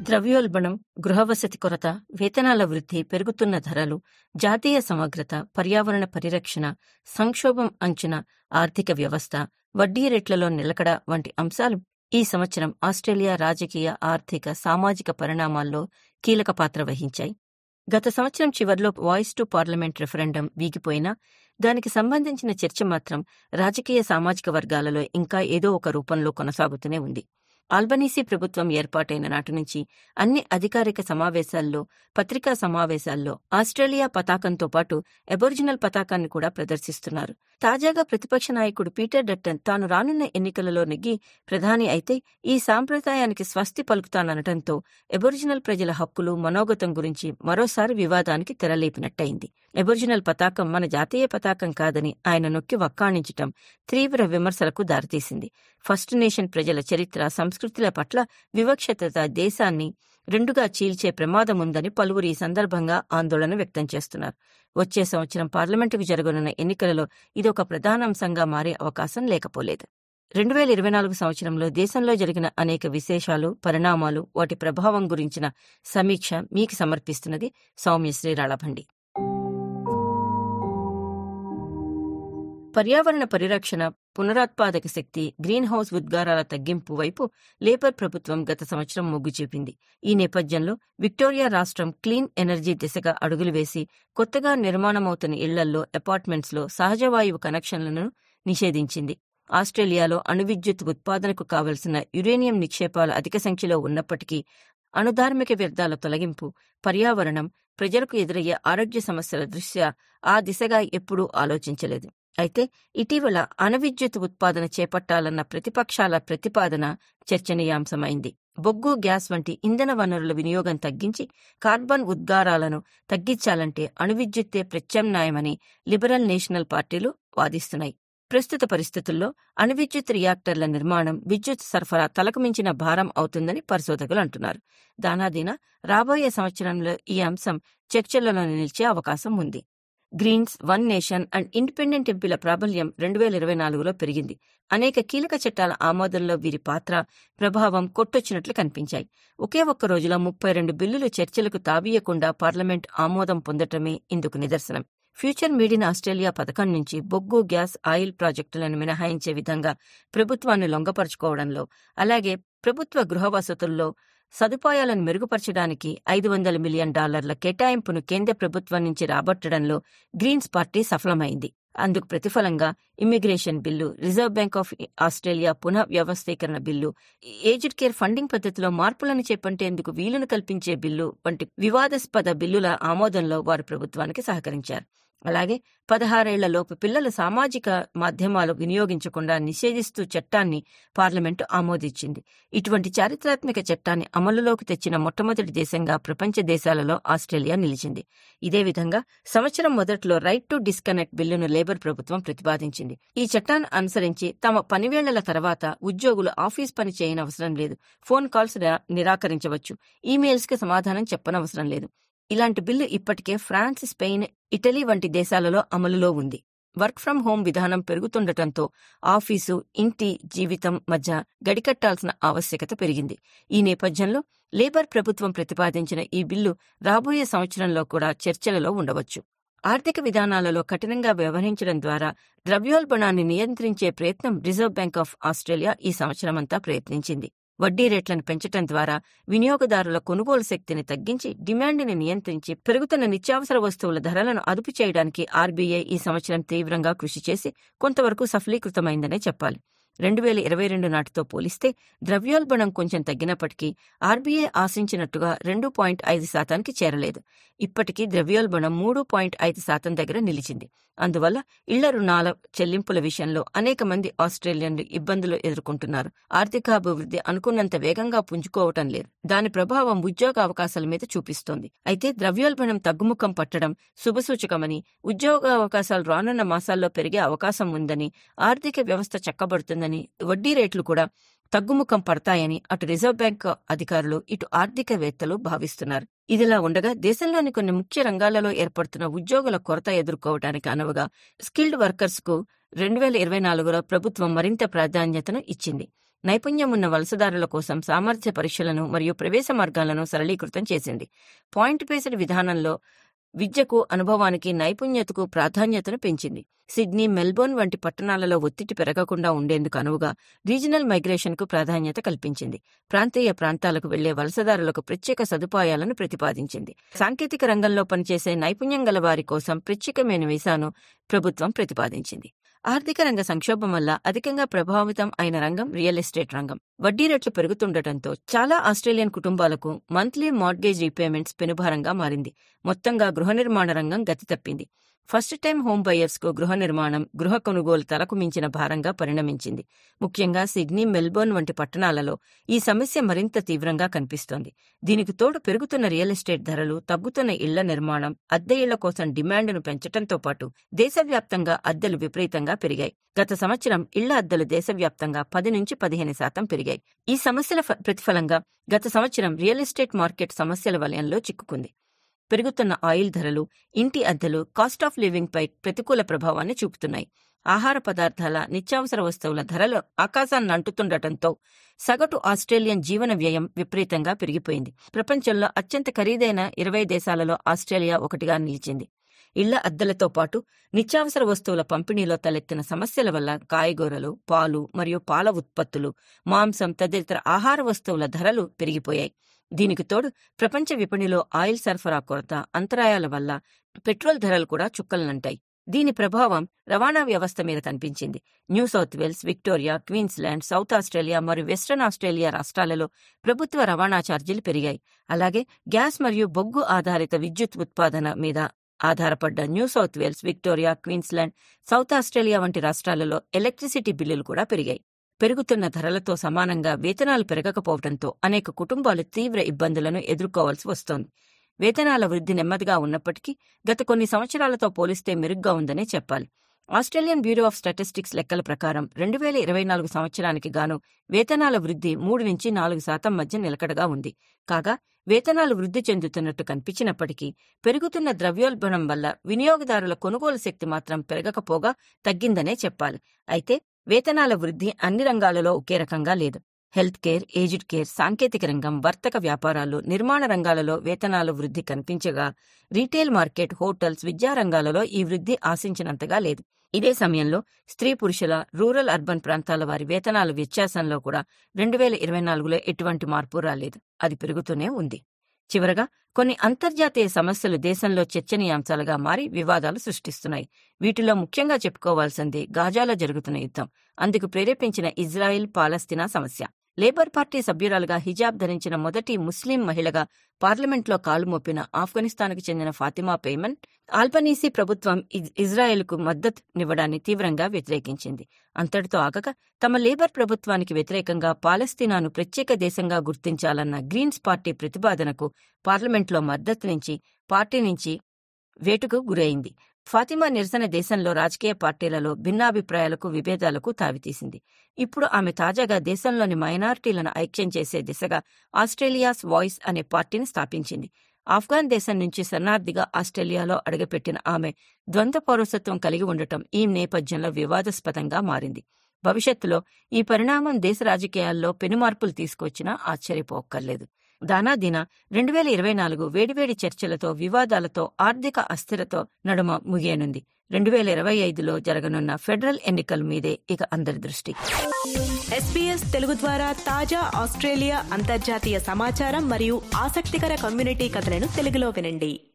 ద్రవ్యోల్బణం గృహవసతి కొరత వేతనాల వృద్ధి పెరుగుతున్న ధరలు జాతీయ సమగ్రత పర్యావరణ పరిరక్షణ సంక్షోభం అంచనా ఆర్థిక వ్యవస్థ వడ్డీ రేట్లలో నిలకడ వంటి అంశాలు ఈ సంవత్సరం ఆస్ట్రేలియా రాజకీయ ఆర్థిక సామాజిక పరిణామాల్లో కీలక పాత్ర వహించాయి గత సంవత్సరం చివర్లో వాయిస్ టు పార్లమెంట్ రెఫరెండం వీగిపోయినా దానికి సంబంధించిన చర్చ మాత్రం రాజకీయ సామాజిక వర్గాలలో ఇంకా ఏదో ఒక రూపంలో కొనసాగుతూనే ఉంది ఆల్బనీసీ ప్రభుత్వం ఏర్పాటైన నాటి నుంచి అన్ని అధికారిక సమావేశాల్లో పత్రికా సమావేశాల్లో ఆస్ట్రేలియా పతాకంతో పాటు అబొరిజినల్ పతాకాన్ని కూడా ప్రదర్శిస్తున్నారు తాజాగా ప్రతిపక్ష నాయకుడు పీటర్ డట్టన్ తాను రానున్న ఎన్నికలలో నెగ్గి ప్రధాని అయితే ఈ సాంప్రదాయానికి స్వస్తి పలుకుతాననటంతో అబొరిజినల్ ప్రజల హక్కులు మనోగతం గురించి మరోసారి వివాదానికి తెరలేపినట్టయింది అబొరిజినల్ పతాకం మన జాతీయ పతాకం కాదని ఆయన నొక్కి వక్కాణించటం తీవ్ర విమర్శలకు దారితీసింది ఫస్ట్ నేషన్ ప్రజల చరిత్ర సంస్కృతుల పట్ల వివక్షత దేశాన్ని రెండుగా చీల్చే ప్రమాదముందని పలువురు ఈ సందర్భంగా ఆందోళన వ్యక్తం చేస్తున్నారు వచ్చే సంవత్సరం పార్లమెంటుకు జరగనున్న ఎన్నికలలో ఇదొక ప్రధాన అంశంగా మారే అవకాశం లేకపోలేదు రెండు వేల ఇరవై నాలుగు సంవత్సరంలో దేశంలో జరిగిన అనేక విశేషాలు పరిణామాలు వాటి ప్రభావం గురించిన సమీక్ష మీకు సమర్పిస్తున్నది సౌమ్య శ్రీరాళభండి పర్యావరణ పరిరక్షణ పునరుత్పాదక శక్తి గ్రీన్ హౌస్ ఉద్గారాల తగ్గింపు వైపు లేబర్ ప్రభుత్వం గత సంవత్సరం మొగ్గు చూపింది ఈ నేపథ్యంలో విక్టోరియా రాష్ట్రం క్లీన్ ఎనర్జీ దిశగా అడుగులు వేసి కొత్తగా నిర్మాణమవుతున్న ఇళ్లల్లో అపార్ట్మెంట్స్లో సహజవాయువు కనెక్షన్లను నిషేధించింది ఆస్ట్రేలియాలో అణువిద్యుత్ ఉత్పాదనకు కావలసిన యురేనియం నిక్షేపాలు అధిక సంఖ్యలో ఉన్నప్పటికీ అణుధార్మిక వ్యర్థాల తొలగింపు పర్యావరణం ప్రజలకు ఎదురయ్యే ఆరోగ్య సమస్యల దృష్ట్యా ఆ దిశగా ఎప్పుడూ ఆలోచించలేదు అయితే ఇటీవల అణువిద్యుత్ ఉత్పాదన చేపట్టాలన్న ప్రతిపక్షాల ప్రతిపాదన చర్చనీయాంశమైంది బొగ్గు గ్యాస్ వంటి ఇంధన వనరుల వినియోగం తగ్గించి కార్బన్ ఉద్గారాలను తగ్గించాలంటే అణువిద్యుత్తే ప్రత్యామ్నాయమని లిబరల్ నేషనల్ పార్టీలు వాదిస్తున్నాయి ప్రస్తుత పరిస్థితుల్లో అణువిద్యుత్ రియాక్టర్ల నిర్మాణం విద్యుత్ సరఫరా తలకు మించిన భారం అవుతుందని పరిశోధకులు అంటున్నారు దానాదీన రాబోయే సంవత్సరంలో ఈ అంశం చర్చలలో నిలిచే అవకాశం ఉంది Greens One Nation and independent ఎంపీల ప్రాబల్యం రెండు వేల ఇరవై నాలుగులో పెరిగింది అనేక కీలక చట్టాల ఆమోదంలో వీరి పాత్ర ప్రభావం కొట్టొచ్చినట్లు కనిపించాయి ఒకే ఒక్క రోజులో ముప్పై రెండు బిల్లులు చర్చలకు తావీయకుండా పార్లమెంట్ ఆమోదం పొందటమే ఇందుకు నిదర్శనం ఫ్యూచర్ మేడ్ ఇన్ ఆస్ట్రేలియా పథకం నుంచి బొగ్గు గ్యాస్ ఆయిల్ ప్రాజెక్టులను మినహాయించే విధంగా ప్రభుత్వాన్ని లొంగపరుచుకోవడంలో అలాగే ప్రభుత్వ గృహ వసతుల్లో సదుపాయాలను మెరుగుపరచడానికి ఐదు వందల మిలియన్ డాలర్ల కేటాయింపును కేంద్ర ప్రభుత్వం నుంచి రాబట్టడంలో గ్రీన్స్ పార్టీ సఫలమైంది అందుకు ప్రతిఫలంగా immigration bill Reserve Bank of Australia పునః వ్యవస్థీకరణ బిల్లు ఏజ్డ్ కేర్ ఫండింగ్ పద్ధతిలో మార్పులను చేపట్టేందుకు వీలును కల్పించే బిల్లు వంటి వివాదాస్పద బిల్లుల ఆమోదంలో వారు ప్రభుత్వానికి సహకరించారు అలాగే పదహారేళ్లలోపు పిల్లలు సామాజిక మాధ్యమాలు వినియోగించకుండా నిషేధిస్తూ చట్టాన్ని పార్లమెంటు ఆమోదించింది ఇటువంటి చారిత్రాత్మక చట్టాన్ని అమలులోకి తెచ్చిన మొట్టమొదటి దేశంగా ప్రపంచ దేశాలలో ఆస్ట్రేలియా నిలిచింది ఇదే విధంగా సంవత్సరం మొదట్లో రైట్ టు డిస్కనెక్ట్ బిల్లును లేబర్ ప్రభుత్వం ప్రతిపాదించింది ఈ చట్టాన్ని అనుసరించి తమ పనివేళ్ల తర్వాత ఉద్యోగులు ఆఫీస్ పని చేయనవసరం లేదు ఫోన్ కాల్స్ నిరాకరించవచ్చు ఈమెయిల్స్ కి సమాధానం చెప్పనవసరం లేదు ఇలాంటి బిల్లు ఇప్పటికే ఫ్రాన్స్ స్పెయిన్ ఇటలీ వంటి దేశాలలో అమలులో ఉంది వర్క్ ఫ్రం హోం విధానం పెరుగుతుండటంతో ఆఫీసు ఇంటి జీవితం మధ్య గడికట్టాల్సిన ఆవశ్యకత పెరిగింది ఈ నేపథ్యంలో లేబర్ ప్రభుత్వం ప్రతిపాదించిన ఈ బిల్లు రాబోయే సంవత్సరంలో కూడా చర్చలలో ఉండవచ్చు ఆర్థిక విధానాలలో కఠినంగా వ్యవహరించడం ద్వారా ద్రవ్యోల్బణాన్ని నియంత్రించే ప్రయత్నం రిజర్వ్ బ్యాంక్ ఆఫ్ ఆస్ట్రేలియా ఈ సంవత్సరమంతా ప్రయత్నించింది వడ్డీ రేట్లను పెంచడం ద్వారా వినియోగదారుల కొనుగోలు శక్తిని తగ్గించి డిమాండ్ని నియంత్రించి పెరుగుతున్న నిత్యావసర వస్తువుల ధరలను అదుపు చేయడానికి ఆర్బీఐ ఈ సంవత్సరం తీవ్రంగా కృషి చేసి కొంతవరకు సఫలీకృతమైందనే చెప్పాలి రెండు వేల ఇరవై రెండు నాటితో పోలిస్తే ద్రవ్యోల్బణం కొంచెం తగ్గినప్పటికీ ఆర్బీఐ ఆశించినట్టుగా రెండు పాయింట్ ఐదు శాతానికి చేరలేదు ఇప్పటికీ ద్రవ్యోల్బణం మూడు పాయింట్ ఐదు శాతం దగ్గర నిలిచింది అందువల్ల ఇళ్ల రుణాల చెల్లింపుల విషయంలో అనేక మంది ఆస్ట్రేలియన్లు ఇబ్బందులు ఎదుర్కొంటున్నారు ఆర్థికాభివృద్ధి అనుకున్నంత వేగంగా పుంజుకోవటం లేదు దాని ప్రభావం ఉద్యోగ అవకాశాల మీద చూపిస్తోంది అయితే ద్రవ్యోల్బణం తగ్గుముఖం పట్టడం శుభసూచకమని ఉద్యోగ అవకాశాలు రానున్న మాసాల్లో పెరిగే అవకాశం ఉందని ఆర్థిక వ్యవస్థ చక్కబడుతుందని వడ్డీ రేట్లు కూడా తగ్గుముఖం పడతాయని అటు రిజర్వ్ బ్యాంక్ అధికారులు ఇటు ఆర్థికవేత్తలు భావిస్తున్నారు ఇదిలా ఉండగా దేశంలోని కొన్ని ముఖ్య రంగాలలో ఏర్పడుతున్న ఉద్యోగుల కొరత ఎదుర్కోవడానికి అనువుగా స్కిల్డ్ వర్కర్స్ కు రెండు వేల ఇరవై నాలుగులో ప్రభుత్వం మరింత ప్రాధాన్యతను ఇచ్చింది నైపుణ్యం ఉన్న వలసదారుల కోసం సామర్థ్య పరీక్షలను మరియు ప్రవేశ మార్గాలను సరళీకృతం చేసింది పాయింట్ బేస్డ్ విధానంలో విద్యకు అనుభవానికి నైపుణ్యతకు ప్రాధాన్యతను పెంచింది సిడ్నీ మెల్బోర్న్ వంటి పట్టణాలలో ఒత్తిడి పెరగకుండా ఉండేందుకు అనువుగా రీజనల్ మైగ్రేషన్కు ప్రాధాన్యత కల్పించింది ప్రాంతీయ ప్రాంతాలకు వెళ్లే వలసదారులకు ప్రత్యేక సదుపాయాలను ప్రతిపాదించింది సాంకేతిక రంగంలో పనిచేసే నైపుణ్యం గల వారి కోసం ప్రత్యేకమైన వీసాను ప్రభుత్వం ప్రతిపాదించింది ఆర్థిక రంగ సంక్షోభం వల్ల అధికంగా ప్రభావితం అయిన రంగం రియల్ ఎస్టేట్ రంగం వడ్డీ రేట్లు పెరుగుతుండటంతో చాలా ఆస్ట్రేలియన్ కుటుంబాలకు మంత్లీ మార్గేజ్ రీపేమెంట్స్ పెనుభారంగా మారింది మొత్తంగా గృహ నిర్మాణ రంగం గతి తప్పింది ఫస్ట్ టైం హోమ్ బయర్స్ కు గృహ నిర్మాణం గృహ కొనుగోలు తలకు మించిన భారంగా పరిణమించింది ముఖ్యంగా సిడ్నీ మెల్బోర్న్ వంటి పట్టణాలలో ఈ సమస్య మరింత తీవ్రంగా కనిపిస్తోంది దీనికి తోడు పెరుగుతున్న రియల్ ఎస్టేట్ ధరలు తగ్గుతున్న ఇళ్ల నిర్మాణం అద్దె ఇళ్ల కోసం డిమాండ్ను పెంచడంతో పాటు దేశవ్యాప్తంగా అద్దెలు విపరీతంగా పెరిగాయి గత సంవత్సరం ఇళ్ల అద్దెలు దేశవ్యాప్తంగా పది నుంచి పదిహేను శాతం పెరిగాయి ఈ సమస్యల ప్రతిఫలంగా గత సంవత్సరం రియల్ ఎస్టేట్ మార్కెట్ సమస్యల వలయంలో చిక్కుకుంది పెరుగుతున్న ఆయిల్ ధరలు ఇంటి అద్దెలు కాస్ట్ ఆఫ్ లివింగ్ పై ప్రతికూల ప్రభావాన్ని చూపుతున్నాయి ఆహార పదార్థాల నిత్యావసర వస్తువుల ధరలు ఆకాశాన్ని అంటుతుండటంతో సగటు ఆస్ట్రేలియన్ జీవన వ్యయం విపరీతంగా పెరిగిపోయింది ప్రపంచంలో అత్యంత ఖరీదైన ఇరవై దేశాలలో ఆస్ట్రేలియా ఒకటిగా నిలిచింది ఇళ్ల అద్దెలతో పాటు నిత్యావసర వస్తువుల పంపిణీలో తలెత్తిన సమస్యల వల్ల కాయగూరలు పాలు మరియు పాల ఉత్పత్తులు మాంసం తదితర ఆహార వస్తువుల ధరలు పెరిగిపోయాయి దీనికి తోడు ప్రపంచ విపణిలో ఆయిల్ సరఫరా కొరత అంతరాయాల వల్ల పెట్రోల్ ధరలు కూడా చుక్కలనంటాయి దీని ప్రభావం రవాణా వ్యవస్థ మీద కనిపించింది New South Wales Victoria Queensland South Australia మరియు వెస్ట్రన్ ఆస్ట్రేలియా రాష్ట్రాలలో ప్రభుత్వ రవాణా ఛార్జీలు పెరిగాయి అలాగే గ్యాస్ మరియు బొగ్గు ఆధారిత విద్యుత్ ఉత్పాదన మీద ఆధారపడ్డ New South Wales Victoria Queensland South Australia వంటి రాష్ట్రాలలో ఎలక్ట్రిసిటీ బిల్లులు కూడా పెరిగాయి పెరుగుతున్న ధరలతో సమానంగా వేతనాలు పెరగకపోవడంతో అనేక కుటుంబాలు తీవ్ర ఇబ్బందులను ఎదుర్కోవాల్సి వస్తోంది వేతనాల వృద్ధి నెమ్మదిగా ఉన్నప్పటికీ గత కొన్ని సంవత్సరాలతో పోలిస్తే మెరుగ్గా ఉందనే చెప్పాలి ఆస్ట్రేలియన్ బ్యూరో ఆఫ్ స్టాటిస్టిక్స్ లెక్కల ప్రకారం రెండు వేల ఇరవై నాలుగు సంవత్సరానికి గాను వేతనాల వృద్ధి మూడు నుంచి నాలుగు శాతం మధ్య నిలకడగా ఉంది కాగా వేతనాలు వృద్ధి చెందుతున్నట్టు కనిపించినప్పటికీ పెరుగుతున్న ద్రవ్యోల్బణం వల్ల వినియోగదారుల కొనుగోలు శక్తి మాత్రం పెరగకపోగా తగ్గిందనే చెప్పాలి అయితే వేతనాల వృద్ధి అన్ని రంగాలలో ఒకే రకంగా లేదు హెల్త్ కేర్ ఏజ్డ్ కేర్ సాంకేతిక రంగం వర్తక వ్యాపారాలు నిర్మాణ రంగాలలో వేతనాల వృద్ధి కనిపించగా రీటైల్ మార్కెట్ హోటల్స్ విద్యా రంగాలలో ఈ వృద్ధి ఆశించినంతగా లేదు ఇదే సమయంలో స్త్రీ పురుషుల రూరల్ అర్బన్ ప్రాంతాల వారి వేతనాల వ్యత్యాసంలో కూడా రెండు వేల ఇరవై నాలుగులో ఎటువంటి మార్పు రాలేదు అది పెరుగుతూనే ఉంది చివరగా కొన్ని అంతర్జాతీయ సమస్యలు దేశంలో చర్చనీయాంశాలుగా మారి వివాదాలు సృష్టిస్తున్నాయి వీటిలో ముఖ్యంగా చెప్పుకోవాల్సింది గాజాలో జరుగుతున్న యుద్ధం అందుకు ప్రేరేపించిన ఇజ్రాయిల్ పాలస్తీనా సమస్య లేబర్ పార్టీ సభ్యురాలుగా హిజాబ్ ధరించిన మొదటి ముస్లిం మహిళగా పార్లమెంట్లో కాలు మోపిన ఆఫ్ఘనిస్తాన్కు చెందిన ఫాతిమా పేమన్ ఆల్బనీసీ ప్రభుత్వం ఇజ్రాయెల్కు మద్దతునివ్వడాన్ని తీవ్రంగా వ్యతిరేకించింది అంతటితో ఆగక తమ లేబర్ ప్రభుత్వానికి వ్యతిరేకంగా పాలస్తీనాను ప్రత్యేక దేశంగా గుర్తించాలన్న గ్రీన్స్ పార్టీ ప్రతిపాదనకు పార్లమెంట్లో మద్దతునించి పార్టీ నుంచి వేటుకు గురైంది ఫాతిమా నిరసన దేశంలో రాజకీయ పార్టీలలో భిన్నాభిప్రాయాలకు విభేదాలకు తావితీసింది ఇప్పుడు ఆమె తాజాగా దేశంలోని మైనారిటీలను ఐక్యం చేసే దిశగా ఆస్ట్రేలియాస్ వాయిస్ అనే పార్టీని స్థాపించింది ఆఫ్ఘాన్ దేశం నుంచి శరణార్థిగా ఆస్ట్రేలియాలో అడుగుపెట్టిన ఆమె ద్వంద్వ పౌరసత్వం కలిగి ఉండటం ఈ నేపథ్యంలో వివాదాస్పదంగా మారింది భవిష్యత్తులో ఈ పరిణామం దేశ రాజకీయాల్లో పెనుమార్పులు తీసుకొచ్చినా ఆశ్చర్యపోక్కర్లేదు దానాదిన రెండు వేల ఇరవై నాలుగు వేడివేడి చర్చలతో వివాదాలతో ఆర్థిక అస్థిరతో నడుమ ముగియనుంది రెండు వేల ఇరవై ఐదులో జరగనున్న ఫెడరల్ ఎన్నికల మీదే ఇక అందరి దృష్టి ఎస్పీఎస్ తెలుగు ద్వారా తాజా ఆస్ట్రేలియా అంతర్జాతీయ సమాచారం మరియు ఆసక్తికర కమ్యూనిటీ కథలను తెలుగులో వినండి